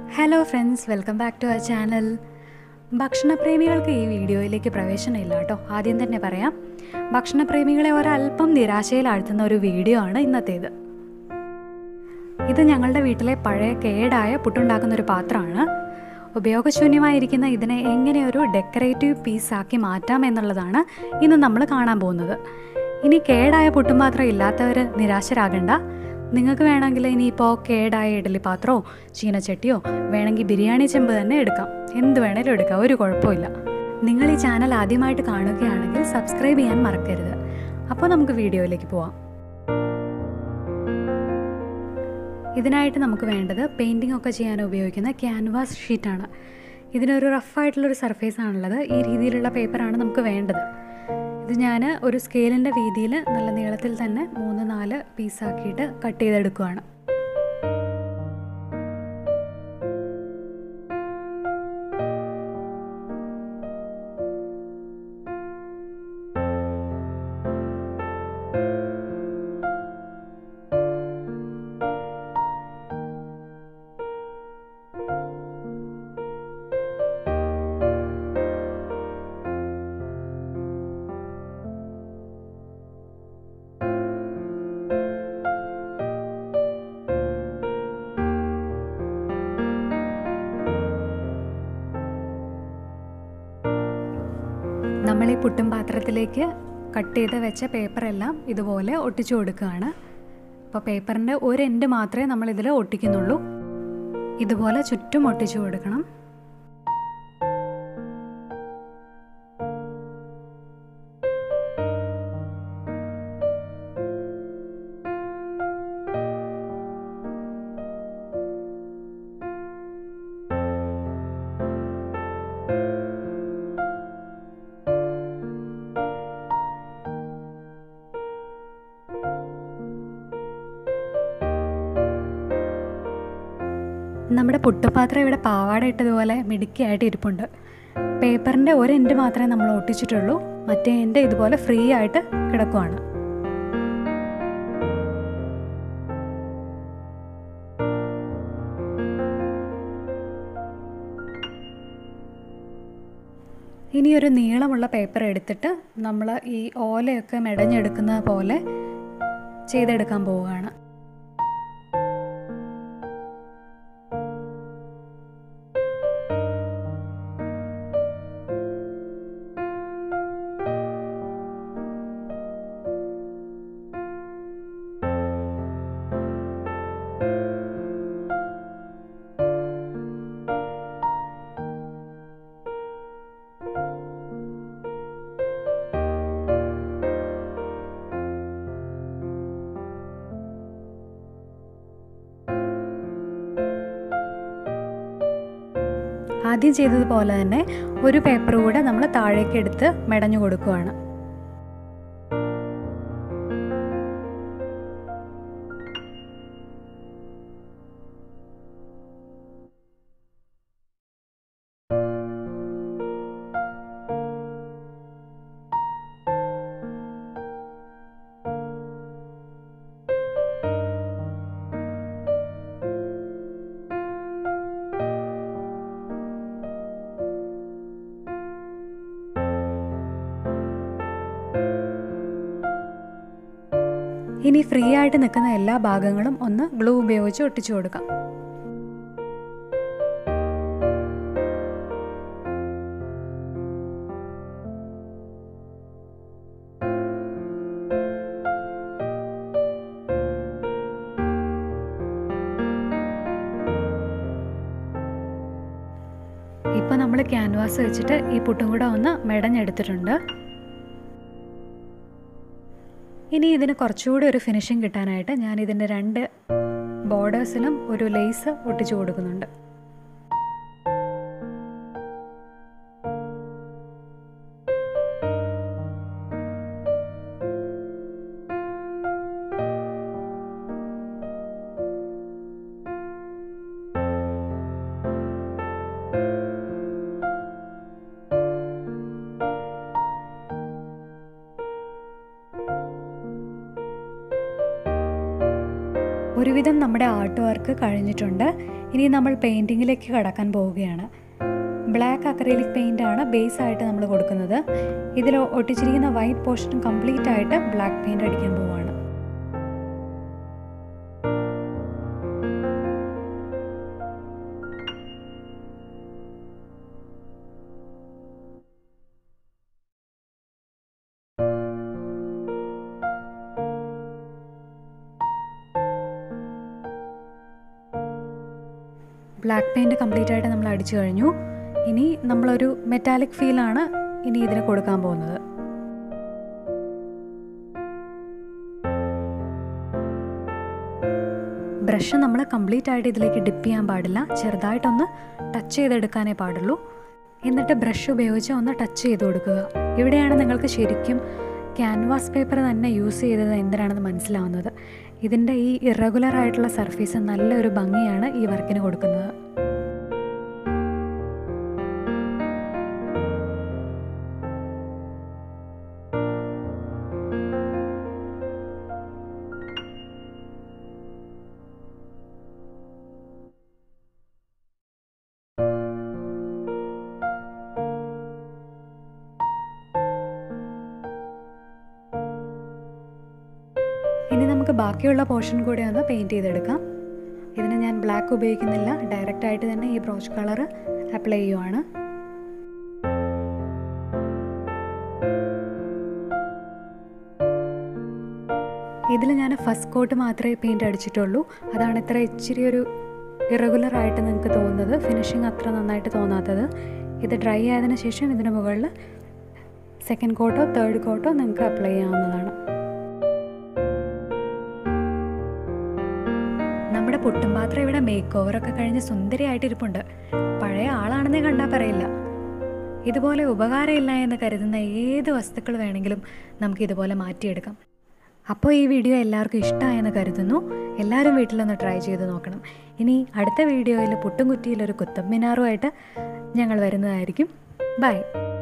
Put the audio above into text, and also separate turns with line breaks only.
hello friends welcome back to our channel ഭക്ഷണപ്രേമികൾക്ക് ഈ വീഡിയോയിലേക്ക് പ്രവേശനമില്ല കേട്ടോ ആദ്യം തന്നെ പറയാം ഭക്ഷണപ്രേമികളെ ഒരല്പം നിരാശയിലാഴ്ത്തുന്ന ഒരു വീഡിയോ ആണ് ഇന്നത്തേത് ഇത് ഞങ്ങളുടെ വീട്ടിലെ പഴയ കേടായ പുട്ടുണ്ടാക്കുന്ന ഒരു പാത്രമാണ് ഉപയോഗശൂന്യമായിരിക്കുന്ന ഇതിനെ എങ്ങനെ ഒരു ഡെക്കറേറ്റീവ് പീസാക്കി മാറ്റാം എന്നുള്ളതാണ് ഇന്ന് നമ്മൾ കാണാൻ പോകുന്നത് ഇനി കേടായ പുട്ടുംപാത്രം ഇല്ലാത്തവർ നിരാശരാകണ്ട നിങ്ങൾക്ക് വേണമെങ്കിൽ ഇനിയിപ്പോൾ കേടായ ഇഡലി പാത്രമോ ചീനച്ചട്ടിയോ വേണമെങ്കിൽ ബിരിയാണി ചെമ്പ് തന്നെ എടുക്കാം എന്ത് വേണേലും എടുക്കാം ഒരു കുഴപ്പമില്ല നിങ്ങൾ ഈ ചാനൽ ആദ്യമായിട്ട് കാണുകയാണെങ്കിൽ സബ്സ്ക്രൈബ് ചെയ്യാൻ മറക്കരുത് അപ്പോൾ നമുക്ക് വീഡിയോയിലേക്ക് പോവാം ഇതിനായിട്ട് നമുക്ക് വേണ്ടത് പെയിൻറ്റിംഗ് ഒക്കെ ചെയ്യാൻ ഉപയോഗിക്കുന്ന ക്യാൻവാസ് ഷീറ്റാണ് ഇതിനൊരു റഫായിട്ടുള്ളൊരു സർഫേസ് ആണുള്ളത് ഈ രീതിയിലുള്ള പേപ്പറാണ് നമുക്ക് വേണ്ടത് ഇത് ഞാൻ ഒരു സ്കെയിലിൻ്റെ വീതിയിൽ നല്ല നീളത്തിൽ തന്നെ മൂന്ന് നാല് പീസാക്കിയിട്ട് കട്ട് ചെയ്തെടുക്കുകയാണ് നമ്മൾ ഈ പുട്ടും പാത്രത്തിലേക്ക് കട്ട് ചെയ്ത് വെച്ച പേപ്പറെല്ലാം ഇതുപോലെ ഒട്ടിച്ചു കൊടുക്കുകയാണ് അപ്പോൾ പേപ്പറിൻ്റെ ഒരു എൻഡ് മാത്രമേ നമ്മൾ ഇതിൽ ഒട്ടിക്കുന്നുള്ളൂ ഇതുപോലെ ചുറ്റും ഒട്ടിച്ചു കൊടുക്കണം നമ്മുടെ പുട്ടുപാത്രം ഇവിടെ പാവാട ഇട്ടതുപോലെ മിടുക്കിയായിട്ട് ഇരിപ്പുണ്ട് പേപ്പറിൻ്റെ ഒരു എൻഡ് മാത്രമേ നമ്മൾ ഒട്ടിച്ചിട്ടുള്ളൂ മറ്റേ എൻഡ് ഇതുപോലെ ഫ്രീ ആയിട്ട് കിടക്കുവാണ് ഇനി ഒരു നീളമുള്ള പേപ്പർ എടുത്തിട്ട് നമ്മൾ ഈ ഓലയൊക്കെ മെടഞ്ഞെടുക്കുന്ന പോലെ ചെയ്തെടുക്കാൻ പോവുകയാണ് ആദ്യം ചെയ്തതുപോലെ തന്നെ ഒരു പേപ്പർ കൂടെ നമ്മൾ താഴേക്ക് എടുത്ത് മെടഞ്ഞു കൊടുക്കുകയാണ് ഇനി ഫ്രീ ആയിട്ട് നിൽക്കുന്ന എല്ലാ ഭാഗങ്ങളും ഒന്ന് ഗ്ലൂ ഉപയോഗിച്ച് ഒട്ടിച്ചു കൊടുക്കാം ഇപ്പോൾ നമ്മൾ ക്യാൻവാസ് വെച്ചിട്ട് ഈ പുട്ടും കൂടെ ഒന്ന് മെടഞ്ഞെടുത്തിട്ടുണ്ട് ഇനി ഇതിന് കുറച്ചുകൂടി ഒരു ഫിനിഷിങ് കിട്ടാനായിട്ട് ഞാൻ ഇതിൻ്റെ രണ്ട് ബോർഡേഴ്സിലും ഒരു ലേസ് ഒട്ടിച്ചു കൊടുക്കുന്നുണ്ട് ഒരുവിധം നമ്മുടെ ആർട്ട് വർക്ക് കഴിഞ്ഞിട്ടുണ്ട് ഇനി നമ്മൾ പെയിൻറ്റിങ്ങിലേക്ക് കടക്കാൻ പോവുകയാണ് ബ്ലാക്ക് അക്രലിക് പെയിൻ്റ് ആണ് ബേസ് ആയിട്ട് നമ്മൾ കൊടുക്കുന്നത് ഇതിൽ ഒട്ടിച്ചിരിക്കുന്ന വൈറ്റ് പോർഷൻ കംപ്ലീറ്റ് ആയിട്ട് ബ്ലാക്ക് പെയിൻറ് അടിക്കാൻ പോവുകയാണ് ബ്ലാക്ക് പെയിൻറ് കംപ്ലീറ്റ് ആയിട്ട് നമ്മൾ അടിച്ചു കഴിഞ്ഞു ഇനി നമ്മളൊരു മെറ്റാലിക് ഫീലാണ് ഇനി ഇതിന് കൊടുക്കാൻ പോകുന്നത് ബ്രഷ് നമ്മൾ കംപ്ലീറ്റ് ആയിട്ട് ഇതിലേക്ക് ഡിപ്പ് ചെയ്യാൻ പാടില്ല ചെറുതായിട്ടൊന്ന് ടച്ച് ചെയ്തെടുക്കാനേ പാടുള്ളൂ എന്നിട്ട് ബ്രഷ് ഉപയോഗിച്ച് ഒന്ന് ടച്ച് ചെയ്ത് കൊടുക്കുക ഇവിടെയാണ് നിങ്ങൾക്ക് ശരിക്കും ക്യാൻവാസ് പേപ്പർ തന്നെ യൂസ് ചെയ്തത് എന്തിനാണെന്ന് മനസ്സിലാവുന്നത് ഇതിൻ്റെ ഈ ഇറഗുലർ ആയിട്ടുള്ള സർഫേസ് നല്ലൊരു ഭംഗിയാണ് ഈ വർക്കിന് കൊടുക്കുന്നത് ഇനി നമുക്ക് ബാക്കിയുള്ള പോർഷൻ കൂടി ഒന്ന് പെയിൻറ്റ് ചെയ്തെടുക്കാം ഇതിന് ഞാൻ ബ്ലാക്ക് ഉപയോഗിക്കുന്നില്ല ഡയറക്റ്റ് ആയിട്ട് തന്നെ ഈ ബ്രോച്ച് കളർ അപ്ലൈ ചെയ്യുവാണ് ഇതിൽ ഞാൻ ഫസ്റ്റ് കോട്ട് മാത്രമേ പെയിൻറ്റ് അടിച്ചിട്ടുള്ളൂ അതാണ് ഇത്ര ഇച്ചിരി ഒരു ഇറഗുലർ ആയിട്ട് നിങ്ങൾക്ക് തോന്നുന്നത് ഫിനിഷിങ് അത്ര നന്നായിട്ട് തോന്നാത്തത് ഇത് ഡ്രൈ ആയതിനു ശേഷം ഇതിന് മുകളിൽ സെക്കൻഡ് കോട്ടോ തേർഡ് കോട്ടോ നിങ്ങൾക്ക് അപ്ലൈ ചെയ്യാവുന്നതാണ് നമ്മുടെ പുട്ടും പാത്രം ഇവിടെ മേക്ക് ഓവറൊക്കെ കഴിഞ്ഞ് സുന്ദരിയായിട്ട് ഇരിപ്പുണ്ട് പഴയ ആളാണെന്നേ കണ്ടാൽ പറയില്ല ഇതുപോലെ ഉപകാരമില്ല എന്ന് കരുതുന്ന ഏത് വസ്തുക്കൾ വേണമെങ്കിലും നമുക്ക് ഇതുപോലെ മാറ്റിയെടുക്കാം അപ്പോൾ ഈ വീഡിയോ എല്ലാവർക്കും ഇഷ്ടമായെന്ന് കരുതുന്നു എല്ലാവരും വീട്ടിലൊന്ന് ട്രൈ ചെയ്ത് നോക്കണം ഇനി അടുത്ത വീഡിയോയിൽ പുട്ടും കുറ്റിയിലൊരു കുത്തം മിനാറുമായിട്ട് ഞങ്ങൾ വരുന്നതായിരിക്കും ബൈ